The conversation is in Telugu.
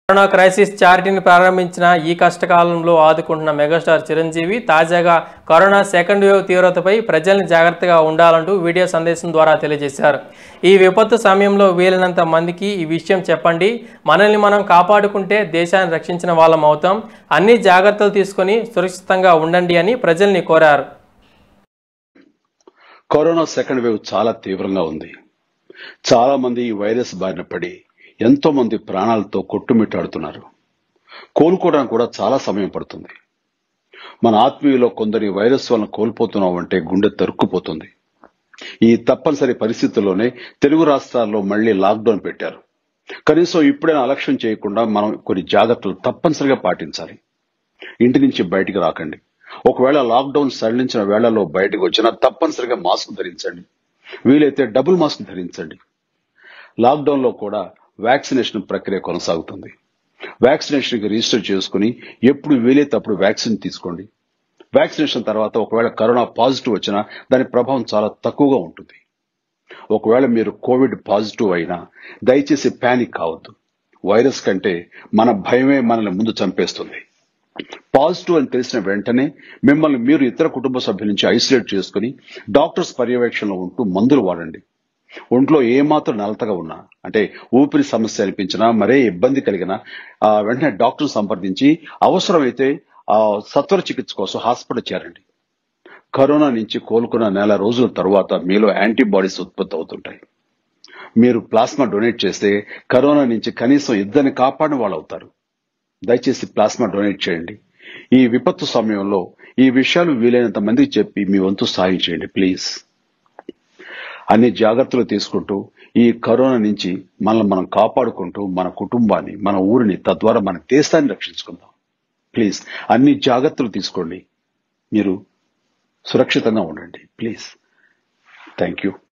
కరోనా క్రైసిస్ చారిటీని ప్రారంభించిన ఈ కష్టకాలంలో ఆదుకుంటున్న మెగాస్టార్ చిరంజీవి తాజాగా కరోనా సెకండ్ వేవ్ తీవ్రతపై ప్రజల్ని జాగ్రత్తగా ఉండాలంటూ వీడియో సందేశం ద్వారా తెలియజేశారు ఈ విపత్తు సమయంలో వీలైనంత మందికి ఈ విషయం చెప్పండి మనల్ని మనం కాపాడుకుంటే దేశాన్ని రక్షించిన వాళ్ళం అవుతాం అన్ని జాగ్రత్తలు తీసుకొని సురక్షితంగా ఉండండి అని ప్రజల్ని కోరారు కరోనా సెకండ్ వేవ్ చాలా తీవ్రంగా ఉంది చాలా మంది ఈ వైరస్ బారిన పడి ఎంతో మంది ప్రాణాలతో కొట్టుమిట్టాడుతున్నారు కోలుకోవడానికి కూడా చాలా సమయం పడుతుంది మన ఆత్మీయులో కొందరి వైరస్ వలన కోల్పోతున్నామంటే గుండె తరుక్కుపోతుంది ఈ తప్పనిసరి పరిస్థితుల్లోనే తెలుగు రాష్ట్రాల్లో మళ్లీ లాక్డౌన్ పెట్టారు కనీసం ఇప్పుడైనా అలక్ష్యం చేయకుండా మనం కొన్ని జాగ్రత్తలు తప్పనిసరిగా పాటించాలి ఇంటి నుంచి బయటికి రాకండి ఒకవేళ లాక్డౌన్ సడలించిన వేళలో బయటకు వచ్చినా తప్పనిసరిగా మాస్క్ ధరించండి వీలైతే డబుల్ మాస్క్ ధరించండి లాక్డౌన్ లో కూడా వ్యాక్సినేషన్ ప్రక్రియ కొనసాగుతుంది వ్యాక్సినేషన్ కి రిజిస్టర్ చేసుకుని ఎప్పుడు వీలైతే అప్పుడు వ్యాక్సిన్ తీసుకోండి వ్యాక్సినేషన్ తర్వాత ఒకవేళ కరోనా పాజిటివ్ వచ్చినా దాని ప్రభావం చాలా తక్కువగా ఉంటుంది ఒకవేళ మీరు కోవిడ్ పాజిటివ్ అయినా దయచేసి ప్యానిక్ కావద్దు వైరస్ కంటే మన భయమే మనల్ని ముందు చంపేస్తుంది పాజిటివ్ అని తెలిసిన వెంటనే మిమ్మల్ని మీరు ఇతర కుటుంబ సభ్యుల నుంచి ఐసోలేట్ చేసుకుని డాక్టర్స్ పర్యవేక్షణలో ఉంటూ మందులు వాడండి ఒంట్లో ఏమాత్రం నలతగా ఉన్నా అంటే ఊపిరి సమస్య అనిపించినా మరే ఇబ్బంది కలిగినా ఆ, వెంటనే డాక్టర్ సంప్రదించి అవసరమైతే ఆ, సత్వర చికిత్స కోసం హాస్పిటల్ చేరండి కరోనా నుంచి కోలుకున్న నెల రోజుల తర్వాత మీలో యాంటీబాడీస్ ఉత్పత్తి అవుతుంటాయి మీరు ప్లాస్మా డొనేట్ చేస్తే కరోనా నుంచి కనీసం ఇద్దరిని కాపాడిన వాళ్ళు అవుతారు దయచేసి ప్లాస్మా డొనేట్ చేయండి ఈ విపత్తు సమయంలో ఈ విషయాలు వీలైనంత మందికి చెప్పి మీ వంతు సాయం చేయండి ప్లీజ్ అన్ని జాగ్రత్తలు తీసుకుంటూ ఈ కరోనా నుంచి మనల్ని మనం కాపాడుకుంటూ మన కుటుంబాన్ని మన ఊరిని తద్వారా మన దేశాన్ని రక్షించుకుందాం ప్లీజ్ అన్ని జాగ్రత్తలు తీసుకోండి మీరు సురక్షితంగా ఉండండి ప్లీజ్ థ్యాంక్ యూ